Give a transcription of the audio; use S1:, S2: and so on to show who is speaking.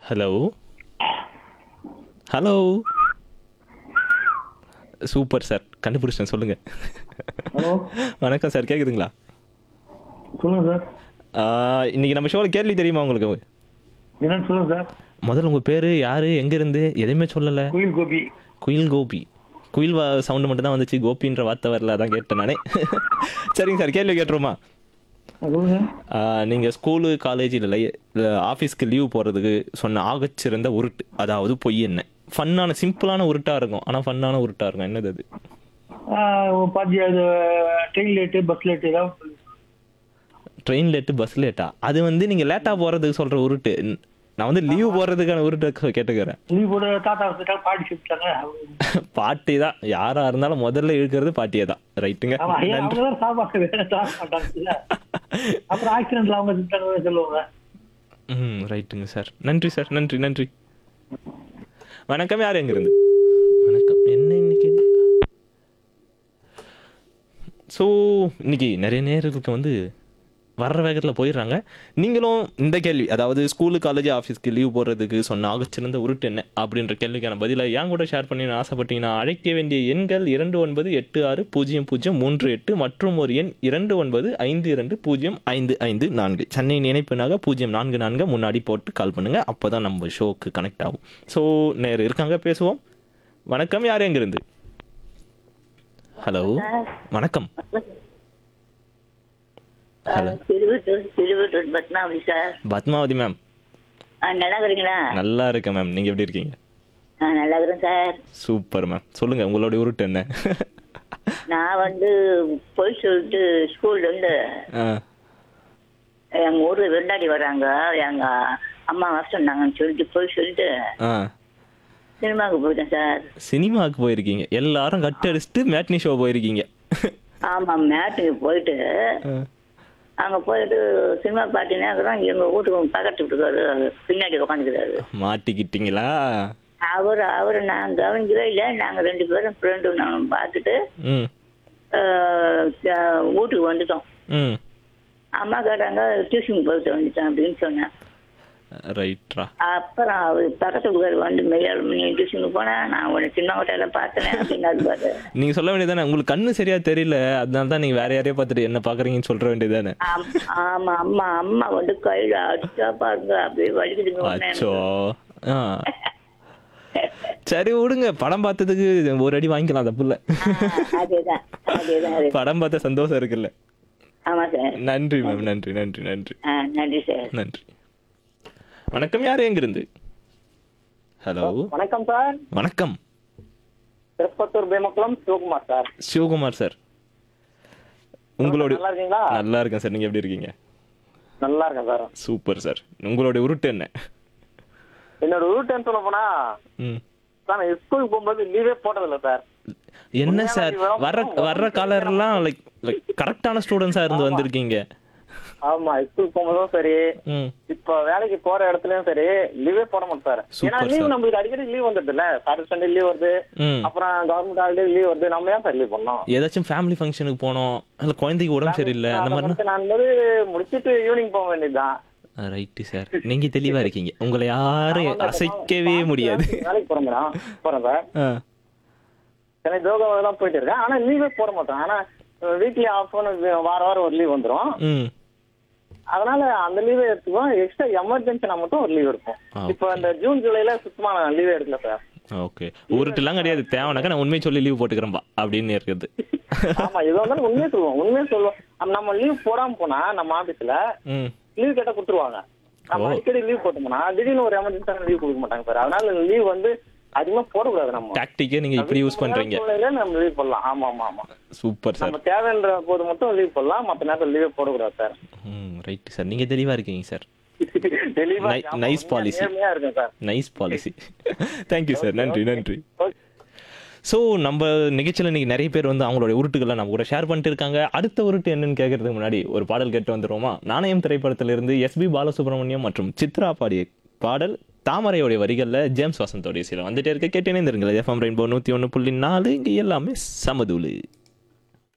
S1: Hello hello super sir கண்டுபிடிச்சிட்டேன் சொல்லுங்க
S2: hello
S1: வணக்கம் சார் கேக்குதுங்களா
S2: சொல்லுங்க சார்
S1: ஆஹ், இன்னைக்கு நம்ம ஷோவில் கேள்வி தெரியுமா உங்களுக்கு
S2: என்னன்னு சொல்லுங்க சார்
S1: முதல்ல உங்க பேரு யாரு எங்க இருந்து எதையுமே சொல்லல
S2: குயில் கோபி
S1: குயில் கோபி குயில் சவுண்டு மட்டும் தான் வந்துச்சு கோபின்ற வார்த்தை வரல அதான் கேட்டேன் நானே சரிங்க சார் கேள்வி கேட்டுருமா
S2: ஆ, சொல்லுங்க
S1: ஆஹ், நீங்க ஸ்கூலு காலேஜ் இல்லை இல்லை ஆஃபீஸ்க்கு லீவ் போகிறதுக்கு சொன்ன ஆகச்சிறந்த உருட்டு அதாவது பொய் என்ன ஃபன்னான சிம்பிளான உருட்டா இருக்கும் ஆனால் ஃபன்னான உருட்டா இருக்கும் என்னது அது
S2: ஆ, பாத்தி அது ட்ரெயின் லேட்டு பஸ் லேட்டு ஏதாவது
S1: ட்ரெயின் லேட்டு பஸ் லேட்டா அது வந்து நீங்க லேட்டா போறதுக்கு சொல்ற உருட்டு நான் வந்து லீவ் போறதுக்கான உருட்டு கேட்டுக்கிறேன்
S2: லீவ் போட தாத்தா வந்துட்டாங்க பாட்டி செஞ்சுட்டாங்க
S1: பாட்டி தான் யாரா இருந்தாலும் முதல்ல இழுக்கிறது பாட்டியே தான் ரைட்டுங்க
S2: ஆமா ஐயா
S1: நன்றி
S2: அவங்க தான் சாப்பாடு வேற சாப்பிட மாட்டாங்க அப்புறம் ஆக்சிடென்ட்ல அவங்க செஞ்சுட்டாங்க சொல்லுவாங்க
S1: ம் ரைட்டுங்க சார் நன்றி சார் நன்றி நன்றி வணக்கம் யார் எங்க இருந்து வணக்கம் என்ன இன்னைக்கு ஸோ இன்னைக்கு நிறைய நேர்களுக்கு வந்து வர்ற வேகத்தில் போயிடுறாங்க நீங்களும் இந்த கேள்வி அதாவது ஸ்கூலு காலேஜ் ஆஃபீஸ்க்கு லீவ் போடுறதுக்கு சொன்ன ஆகச்சிறந்த உருட்டு என்ன அப்படின்ற கேள்விக்கான பதிலை என் கூட ஷேர் பண்ணி ஆசைப்பட்டீங்கன்னா அழைக்க வேண்டிய எண்கள் இரண்டு ஒன்பது எட்டு ஆறு பூஜ்ஜியம் பூஜ்ஜியம் மூன்று எட்டு மற்றும் ஒரு எண் இரண்டு ஒன்பது ஐந்து இரண்டு பூஜ்ஜியம் ஐந்து ஐந்து நான்கு சென்னை நினைப்புனாக பூஜ்ஜியம் நான்கு நான்கு முன்னாடி போட்டு கால் பண்ணுங்க அப்போ தான் நம்ம ஷோக்கு கனெக்ட் ஆகும் ஸோ நேர் இருக்காங்க பேசுவோம் வணக்கம் யார் எங்கிருந்து ஹலோ வணக்கம் hello
S3: Thiruvattur Thiruvattur Padmavathi sir
S1: Padmavathi ma'am
S3: ஆ நல்லா இருக்கிறீங்களா
S1: நல்லா இருக்கேன் மேம் நீங்கள் எப்படி இருக்கீங்க
S3: ஆ நல்லா இருக்கிறேன் சார்
S1: சூப்பர் மேம் சொல்லுங்க உங்களுடைய உருட்டு என்ன
S3: நான் வந்து போய் சொல்லிட்டு ஸ்கூல்ல இருந்து
S1: ஆ,
S3: எங்க ஊர்ல விருந்தாடி வர்றாங்க எங்க அம்மா வர சொன்னாங்கன்னு சொல்லிட்டு போய் சொல்லிட்டு
S1: ஆ
S3: சினிமாவுக்கு போயிட்டேன் சார்
S1: சினிமாவுக்கு போயிருக்கீங்க எல்லாரும் கட் அடிச்சுட்டு மேட்னி ஷோ போயிருக்கீங்க
S3: ஆமா மேட்டுக்கு போயிட்டு
S1: ஆ,
S3: அங்க போயிட்டு சினிமா பாட்டினா எங்க வீட்டுக்கு பக்கத்து வீட்டுக்காரு பின்னாடி உட்காந்துக்கிறாரு
S1: மாட்டிக்கிட்டீங்களா
S3: அவர் அவர் நான் கவனிக்கவே இல்லை நாங்க ரெண்டு பேரும் ஃப்ரெண்டு நானும் பார்த்துட்டு
S1: ம்
S3: ஆஹ், ஆஹ், வீட்டுக்கு வந்துட்டோம்
S1: ம்
S3: அம்மா கேட்டாங்க டியூஷன் போயிட்டு வந்துட்டேன் அப்படின்னு சொன்னேன்
S1: ரைட்ரா
S3: அப்புறம் அவர் பக்கத்து வீட்டுக்கார் வந்து மெய்யாள் மணி டியூஷனுக்கு போனேன் நான் உன்னை சின்ன ஹோட்டல பார்த்தேன் அப்படின்னு பாரு
S1: நீங்க சொல்ல வேண்டியதானே உங்களுக்கு கண்ணு சரியா தெரியல அதனால தான் நீங்க வேற யாரையோ பார்த்துட்டு என்ன பாக்குறீங்கன்னு சொல்ற வேண்டியதானே
S3: ஆம்- ஆமா அம்மா அம்மா வந்து கையில அடிச்சா பாருங்க அப்படியே வலிக்குதுங்க உடனே
S1: அச்சோ ஆ சரி விடுங்க படம் பார்த்ததுக்கு ஒரு அடி வாங்கிக்கலாம் அந்த புள்ள
S3: ஆ, அதேதான் அதேதான் அது.
S1: படம் பார்த்த சந்தோஷம் இருக்குல்ல
S3: ஆமா சார்
S1: நன்றி மேம் நன்றி நன்றி நன்றி
S3: ஆ, நன்றி சார்
S1: நன்றி வணக்கம் யார் எங்கிருந்து ஹலோ
S2: வணக்கம் சார்
S1: வணக்கம்
S2: திருப்பத்தூர் பேமக்குளம் சிவகுமார் சார்
S1: சிவகுமார் சார் உங்களுடைய
S2: நல்லா இருக்கீங்களா
S1: நல்லா இருக்கேன் சார் நீங்க எப்படி இருக்கீங்க
S2: நல்லா இருக்கேன் சார்
S1: சூப்பர் சார் உங்களுடைய உருட்டு என்ன
S2: என்னோட ரூட் சொல்ல போனா
S1: ம்
S2: சார் நான் ஸ்கூலுக்கு போகும்போது லீவே போட்டதில்ல சார்
S1: என்ன சார் வர்ற வர்ற காலர்லாம் லைக் லைக் கரெக்டான ஸ்டூடெண்ட்ஸா இருந்து வந்திருக்கீங்க
S2: ஆமா ஸ்கூலுக்கு போகும்போதும் சரி
S1: ம்
S2: இப்ப வேலைக்கு போற இடத்துலயும் சரி லீவே போட மாட்டேன் சார்
S1: Super,
S2: ஏன்னா லீவ்
S1: sir.
S2: நம்மளுக்கு அடிக்கடி லீவ் வந்துடுது இல்ல சாட்டர்டே சண்டே லீவ் வருது
S1: ம்
S2: அப்புறம் கவர்மெண்ட் ஹாலிடே லீவ் வருது நம்ம ஏன் சார் லீவ் பண்ணோம்
S1: ஏதாச்சும் ஃபேமிலி ஃபங்க்ஷனுக்கு போனோம் இல்ல குழந்தைக்கு உடம்பு சரியில்லை அந்த மாதிரினா
S2: நான் வந்து முடிச்சிட்டு ஈவினிங் போக வேண்டியதுதான்
S1: ரைட்டு சார் நீங்க தெளிவா இருக்கீங்க உங்களை யாரும் அசைக்கவே முடியாது
S2: வேலைக்கு போறேன் மேடம் போறேன் சார்
S1: ஆ,
S2: சென்னை ஜோகா தான் போயிட்டு இருக்கேன் ஆனா லீவே போட மாட்டேன் ஆனா வீக்லி ஆஃப் வார வாரம் ஒரு லீவ் வந்துரும்
S1: ம்
S2: அதனால அந்த லீவே எடுத்துக்குவோம் எக்ஸ்ட்ரா எமர்ஜென்சினா மட்டும் ஒரு லீவ் எடுப்போம்
S1: ஆ,
S2: இப்போ இந்த ஜூன் ஜூலைல சுத்தமா நான் லீவே எடுக்கல சார்
S1: ஓகே உருட்டுலாம் கிடையாது தேவைனாக்கா நான் உண்மையை சொல்லி லீவ் போட்டுக்கிறேன்பா அப்படின்னு இருக்குது
S2: ஆமா இது வந்து உண்மையே சொல்லுவோம் உண்மையே சொல்லுவோம் அப்ப நம்ம லீவ் போடாம போனா நம்ம ஆபீஸ்ல
S1: ம்
S2: லீவ் கேட்டா கொடுத்துருவாங்க நம்ம
S1: ஓ.
S2: அடிக்கடி லீவ் போட்டோம்னா திடீர்னு ஒரு எமர்ஜென்சியான லீவ் கொடுக்க மாட்டாங்க சார் அதனால லீவ் வந்து அதிகமா போடக்கூடாது நம்ம
S1: டாக்டிக்கே நீங்க இப்படி யூஸ் பண்றீங்க
S2: சூழ்நிலையில நம்ம லீவ் போடலாம் ஆமா ஆமா ஆமா
S1: சூப்பர் சார்
S2: நம்ம தேவைன்ற போது மட்டும் லீவ் போடலாம் மத்த நேரத்துல லீவே போடக்கூடாது சார்
S1: ம் ரைட் சார் நீங்க தெளிவா இருக்கீங்க சார்
S2: தெளிவா
S1: Ni-
S2: ஆமா,
S1: nice
S2: உண்மையா
S1: policy.
S2: நேர்மையா இருக்கேன் சார்
S1: நைஸ் பாலிசி தேங்க்யூ சார் நன்றி நன்றி
S2: ஓகே
S1: ஸோ நம்ம நிகழ்ச்சியில் இன்னைக்கு நிறைய பேர் வந்து அவங்களோட உருட்டுகளை நம்ம கூட ஷேர் பண்ணிட்டு இருக்காங்க அடுத்த உருட்டு என்னன்னு கேட்கறதுக்கு முன்னாடி ஒரு பாடல் கேட்டு வந்துருவோமா நாணயம் திரைப்படத்திலிருந்து எஸ்பி பாலசுப்ரமணியம் மற்றும் சித்ரா பாடிய பாடல் தாமரையோடைய வரிகளில் ஜேம்ஸ் வசந்தோடைய சில வந்துட்டே இருக்க கேட்டேனே இருந்துருங்களா எஃப்எம் ரெயின்போ நூற்றி ஒன்று புள்ளி நாலு இங்கே எல்லாமே சமதூளு